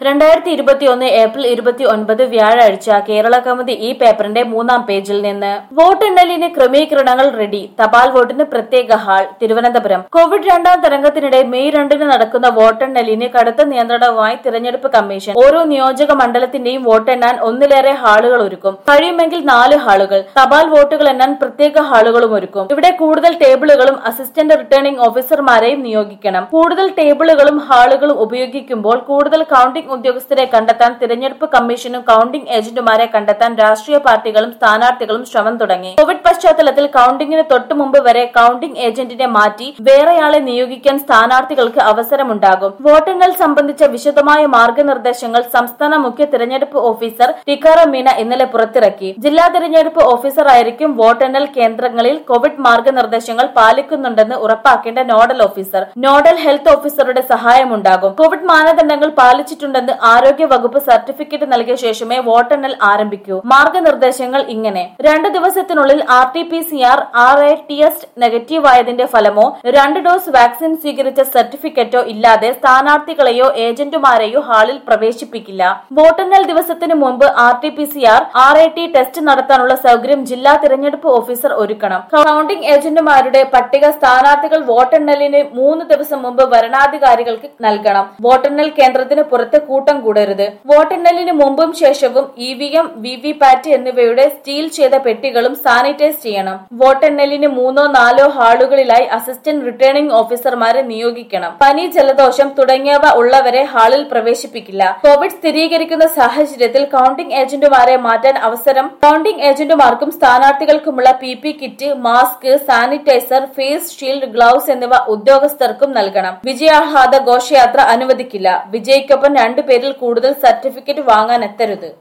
രണ്ടായിരത്തി ഇരുപത്തിയൊന്ന് ഏപ്രിൽ ഇരുപത്തി ഒൻപത് വ്യാഴാഴ്ച കേരള കൗമുദി ഈ പേപ്പറിന്റെ മൂന്നാം പേജിൽ നിന്ന് വോട്ടെണ്ണലിന് ക്രമീകരണങ്ങൾ റെഡി തപാൽ വോട്ടിന് പ്രത്യേക ഹാൾ തിരുവനന്തപുരം കോവിഡ് രണ്ടാം തരംഗത്തിനിടെ മെയ് രണ്ടിന് നടക്കുന്ന വോട്ടെണ്ണലിന് കടുത്ത നിയന്ത്രണവുമായി തിരഞ്ഞെടുപ്പ് കമ്മീഷൻ ഓരോ നിയോജക മണ്ഡലത്തിന്റെയും വോട്ടെണ്ണാൻ ഒന്നിലേറെ ഹാളുകൾ ഒരുക്കും കഴിയുമെങ്കിൽ നാല് ഹാളുകൾ തപാൽ വോട്ടുകൾ എണ്ണാൻ പ്രത്യേക ഹാളുകളും ഒരുക്കും ഇവിടെ കൂടുതൽ ടേബിളുകളും അസിസ്റ്റന്റ് റിട്ടേണിംഗ് ഓഫീസർമാരെയും നിയോഗിക്കണം കൂടുതൽ ടേബിളുകളും ഹാളുകളും ഉപയോഗിക്കുമ്പോൾ കൂടുതൽ കൌണ്ടിംഗ് ഉദ്യോഗസ്ഥരെ കണ്ടെത്താൻ തിരഞ്ഞെടുപ്പ് കമ്മീഷനും കൌണ്ടിംഗ് ഏജന്റുമാരെ കണ്ടെത്താൻ രാഷ്ട്രീയ പാർട്ടികളും സ്ഥാനാർത്ഥികളും ശ്രമം തുടങ്ങി കോവിഡ് പശ്ചാത്തലത്തിൽ കൌണ്ടിംഗിന് തൊട്ടു മുമ്പ് വരെ കൌണ്ടിംഗ് ഏജന്റിനെ മാറ്റി വേറെയാളെ നിയോഗിക്കാൻ സ്ഥാനാർത്ഥികൾക്ക് അവസരമുണ്ടാകും വോട്ടെണ്ണൽ സംബന്ധിച്ച വിശദമായ മാർഗനിർദ്ദേശങ്ങൾ സംസ്ഥാന മുഖ്യ തിരഞ്ഞെടുപ്പ് ഓഫീസർ ടിക്കാറാം മീണ ഇന്നലെ പുറത്തിറക്കി ജില്ലാ തിരഞ്ഞെടുപ്പ് ഓഫീസറായിരിക്കും വോട്ടെണ്ണൽ കേന്ദ്രങ്ങളിൽ കോവിഡ് മാർഗനിർദ്ദേശങ്ങൾ പാലിക്കുന്നുണ്ടെന്ന് ഉറപ്പാക്കേണ്ട നോഡൽ ഓഫീസർ നോഡൽ ഹെൽത്ത് ഓഫീസറുടെ സഹായമുണ്ടാകും കോവിഡ് മാനദണ്ഡങ്ങൾ പാലിച്ചിട്ടുണ്ടെന്ന് ആരോഗ്യ വകുപ്പ് സർട്ടിഫിക്കറ്റ് നൽകിയ ശേഷമേ വോട്ടെണ്ണൽ ആരംഭിക്കൂ മാർഗനിർദ്ദേശങ്ങൾ ഇങ്ങനെ രണ്ട് ദിവസത്തിനുള്ളിൽ R T P C R R A T S negative ആയതിന്റെ ഫലമോ രണ്ട് ഡോസ് വാക്സിൻ സ്വീകരിച്ച സർട്ടിഫിക്കറ്റോ ഇല്ലാതെ സ്ഥാനാർത്ഥികളെയോ ഏജന്റുമാരെയോ ഹാളിൽ പ്രവേശിപ്പിക്കില്ല വോട്ടെണ്ണൽ ദിവസത്തിന് മുമ്പ് R T P C R R A T test നടത്താനുള്ള സൗകര്യം ജില്ലാ തിരഞ്ഞെടുപ്പ് ഓഫീസർ ഒരുക്കണം കൌണ്ടിംഗ് ഏജന്റുമാരുടെ പട്ടിക സ്ഥാനാർത്ഥികൾ വോട്ടെണ്ണലിന് മൂന്ന് ദിവസം മുമ്പ് വരണാധികാരികൾക്ക് നൽകണം വോട്ടെണ്ണൽ കേന്ദ്രത്തിന് പുറത്ത് കൂട്ടം കൂടരുത് വോട്ടെണ്ണലിന് മുമ്പും ശേഷവും E V M V V PAT എന്നിവയുടെ സ്റ്റീൽ ചെയ്ത പെട്ടികളും സാനിറ്റൈസ് ചെയ്യണം വോട്ടെണ്ണലിന് മൂന്നോ നാലോ ഹാളുകളിലായി അസിസ്റ്റന്റ് റിട്ടേണിംഗ് ഓഫീസർമാരെ നിയോഗിക്കണം പനി ജലദോഷം തുടങ്ങിയവ ഉള്ളവരെ ഹാളിൽ പ്രവേശിപ്പിക്കില്ല കോവിഡ് സ്ഥിരീകരിക്കുന്ന സാഹചര്യത്തിൽ കൌണ്ടിംഗ് ഏജന്റുമാരെ മാറ്റാൻ അവസരം കൌണ്ടിംഗ് ഏജന്റുമാർക്കും സ്ഥാനാർത്ഥികൾക്കുമുള്ള P P kit mask sanitiser face shield gloves എന്നിവ ഉദ്യോഗസ്ഥർക്കും നൽകണം വിജയാഹ്ലാദ ഘോഷയാത്ര അനുവദിക്കില്ല വിജയ്ക്കൊപ്പം രണ്ടുപേരിൽ കൂടുതൽ സർട്ടിഫിക്കറ്റ് വാങ്ങാൻ എത്തരുത്